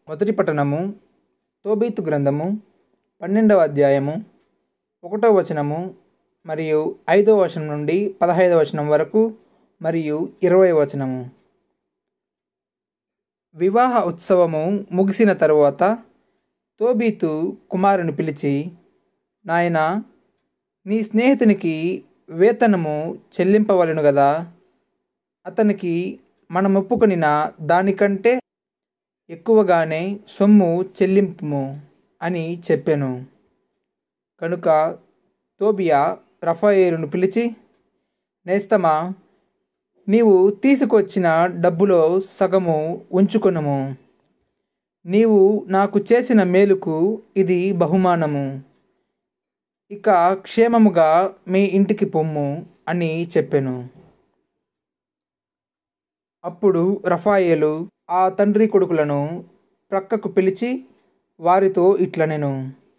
మొదటి పట్టణము తోబీతు గ్రంథము పన్నెండవ అధ్యాయము ఒకటో వచనము మరియు ఐదో వచనం నుండి పదహైదవ వచనం వరకు మరియు ఇరవై వచనము వివాహ ఉత్సవము ముగిసిన తరువాత తోబీతు కుమారుని పిలిచి నాయన నీ స్నేహితునికి వేతనము చెల్లింపవలను గదా అతనికి మనం ఒప్పుకొనిన దానికంటే ఎక్కువగానే సొమ్ము చెల్లింపుము అని చెప్పాను కనుక తోబియా రఫాయేలును పిలిచి నేస్తమా నీవు తీసుకొచ్చిన డబ్బులో సగము ఉంచుకొనుము నీవు నాకు చేసిన మేలుకు ఇది బహుమానము ఇక క్షేమముగా మీ ఇంటికి పొమ్ము అని చెప్పాను అప్పుడు రఫాయేలు ఆ తండ్రి కొడుకులను ప్రక్కకు పిలిచి వారితో ఇట్లనెను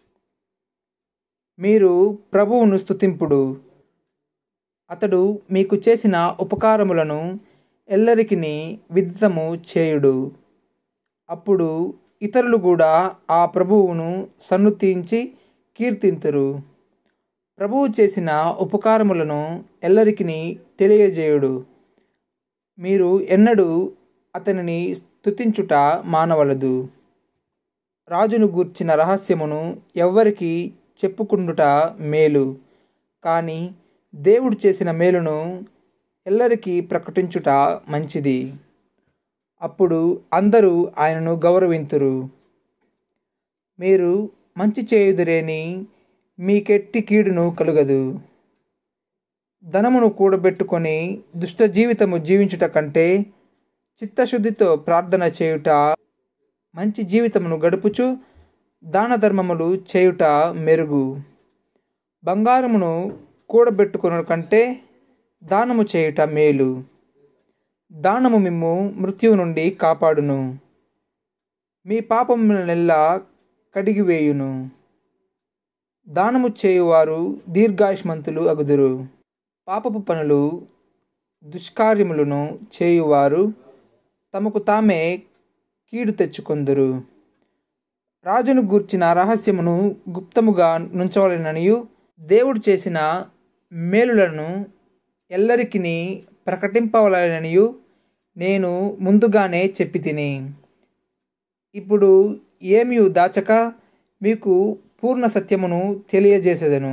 మీరు ప్రభువును స్తుతింపుడు అతడు మీకు చేసిన ఉపకారములను ఎల్లరికిని విదితము చేయుడు అప్పుడు ఇతరులు కూడా ఆ ప్రభువును సన్నుతించి కీర్తింతురు ప్రభువు చేసిన ఉపకారములను ఎల్లరికిని తెలియజేయుడు మీరు ఎన్నడూ అతనిని స్తుతించుట మానవలదు రాజును గూర్చిన రహస్యమును ఎవ్వరికి చెప్పుకుండుట మేలు కానీ దేవుడు చేసిన మేలును ఎల్లరికీ ప్రకటించుట మంచిది అప్పుడు అందరూ ఆయనను గౌరవింతురు మీరు మంచి చేయుదురేని మీకెట్టి కీడును కలుగదు ధనమును కూడబెట్టుకొని దుష్ట జీవితము జీవించుట కంటే చిత్తశుద్ధితో ప్రార్థన చేయుట మంచి జీవితమును గడుపుచు దాన ధర్మములు చేయుట మెరుగు బంగారమును కూడబెట్టుకున్న కంటే దానము చేయుట మేలు దానము మిమ్ము మృత్యువు నుండి కాపాడును మీ పాపములనెల్లా కడిగివేయును దానము చేయువారు దీర్ఘాయుష్మంతులు అగుదురు పాపపు పనులు దుష్కార్యములను చేయువారు తమకు తామే కీడు తెచ్చుకొందురు రాజును గూర్చిన రహస్యమును గుప్తముగా నుంచవలననియు దేవుడు చేసిన మేలులను ఎల్లరికిని ప్రకటింపవలననియు నేను ముందుగానే చెప్పి తిని ఇప్పుడు ఏమీ దాచక మీకు పూర్ణ సత్యమును తెలియజేసేదను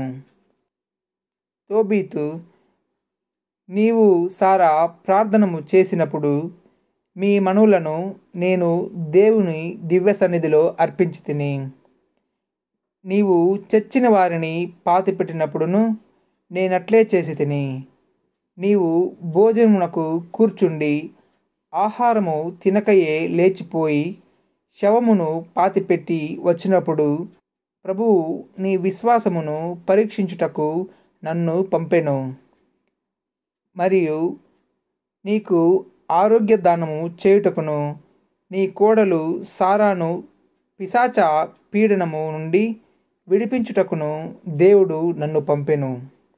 తోబీతు నీవు సారా ప్రార్థనము చేసినప్పుడు మీ మనులను నేను దేవుని దివ్య సన్నిధిలో అర్పించి తిని నీవు చచ్చిన వారిని పాతిపెట్టినప్పుడును నేనట్లే చేసి తిని నీవు భోజనమునకు కూర్చుండి ఆహారము తినకయే లేచిపోయి శవమును పాతిపెట్టి వచ్చినప్పుడు ప్రభువు నీ విశ్వాసమును పరీక్షించుటకు నన్ను పంపెను మరియు నీకు ఆరోగ్య దానము చేయుటకును నీ కోడలు సారాను పిశాచ పీడనము నుండి విడిపించుటకును దేవుడు నన్ను పంపెను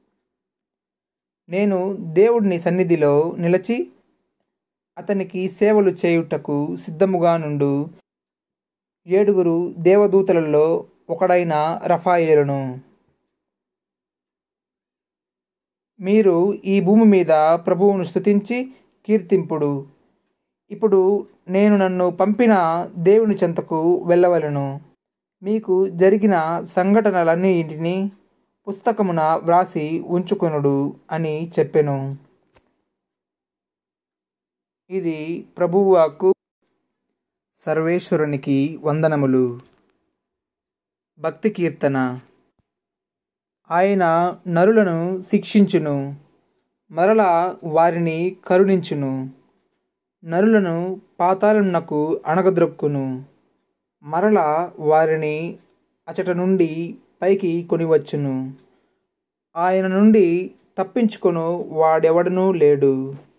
నేను దేవుడిని సన్నిధిలో నిలిచి అతనికి సేవలు చేయుటకు సిద్ధముగా నుండు ఏడుగురు దేవదూతలలో ఒకడైన రఫాయేలును మీరు ఈ భూమి మీద ప్రభువును స్తుతించి కీర్తింపుడు ఇప్పుడు నేను నన్ను పంపిన దేవుని చెంతకు వెళ్ళవలను మీకు జరిగిన సంఘటనలన్నింటినీ పుస్తకమున వ్రాసి ఉంచుకొనుడు అని చెప్పెను ఇది ప్రభువాకు సర్వేశ్వరునికి వందనములు భక్తి కీర్తన ఆయన నరులను శిక్షించును మరలా వారిని కరుణించును నరులను పాతాళమునకు అణగద్రొక్కును మరల వారిని అచట నుండి పైకి కొనివచ్చును ఆయన నుండి తప్పించుకొను వాడెవడనూ లేడు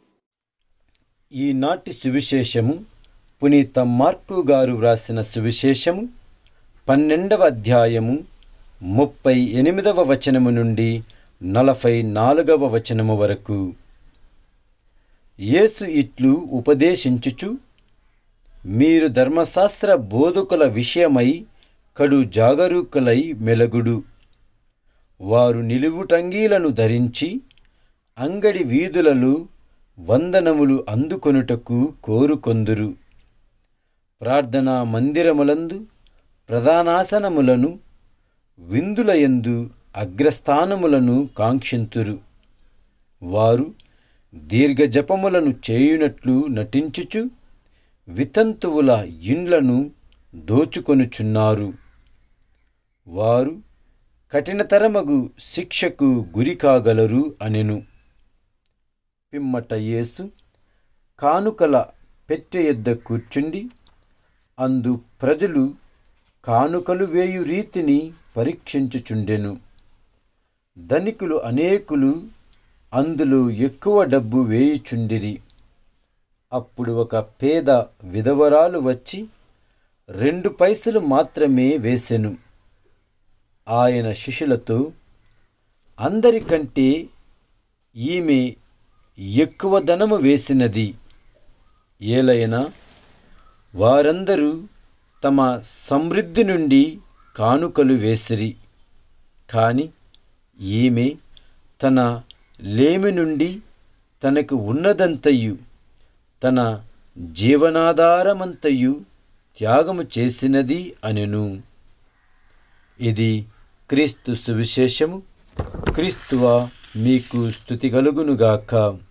ఈనాటి సువిశేషము పునీత మార్కు గారు వ్రాసిన సువిశేషము పన్నెండవ అధ్యాయము ముప్పై ఎనిమిదవ వచనము నుండి నలభై నాలుగవ వచనము వరకు యేసు ఇట్లు ఉపదేశించుచు మీరు ధర్మశాస్త్ర బోధకుల విషయమై కడు జాగరూకులై మెలగుడు వారు నిలువుటంగీలను ధరించి అంగడి వీధులలో వందనములు అందుకొనుటకు కోరుకొందురు ప్రార్థనా మందిరములందు ప్రధానాసనములను విందులయందు అగ్రస్థానములను కాంక్షింతురు వారు దీర్ఘజపములను చేయునట్లు నటించుచు వితంతువుల ఇండ్లను దోచుకొనుచున్నారు వారు కఠినతరమగు శిక్షకు గురి కాగలరు అనెను పిమ్మట యేసు కానుకల పెట్టె యొద్ద కూర్చుండి అందు ప్రజలు కానుకలు వేయు రీతిని పరీక్షించుచుండెను ధనికులు అనేకులు అందులో ఎక్కువ డబ్బు వేయుచుండిరి అప్పుడు ఒక పేద విధవరాలు వచ్చి రెండు పైసలు మాత్రమే వేసెను ఆయన శిష్యులతో అందరికంటే ఈమె ఎక్కువ ధనము వేసినది ఏలైనా వారందరూ తమ సమృద్ధి నుండి కానుకలు వేసిరి కాని ఈమె తన లేమి నుండి తనకు ఉన్నదంతయు తన జీవనాధారమంతయు త్యాగము చేసినది అనెను ఇది క్రీస్తు సువిశేషము క్రీస్తువ మీకు స్థుతి కలుగునుగాక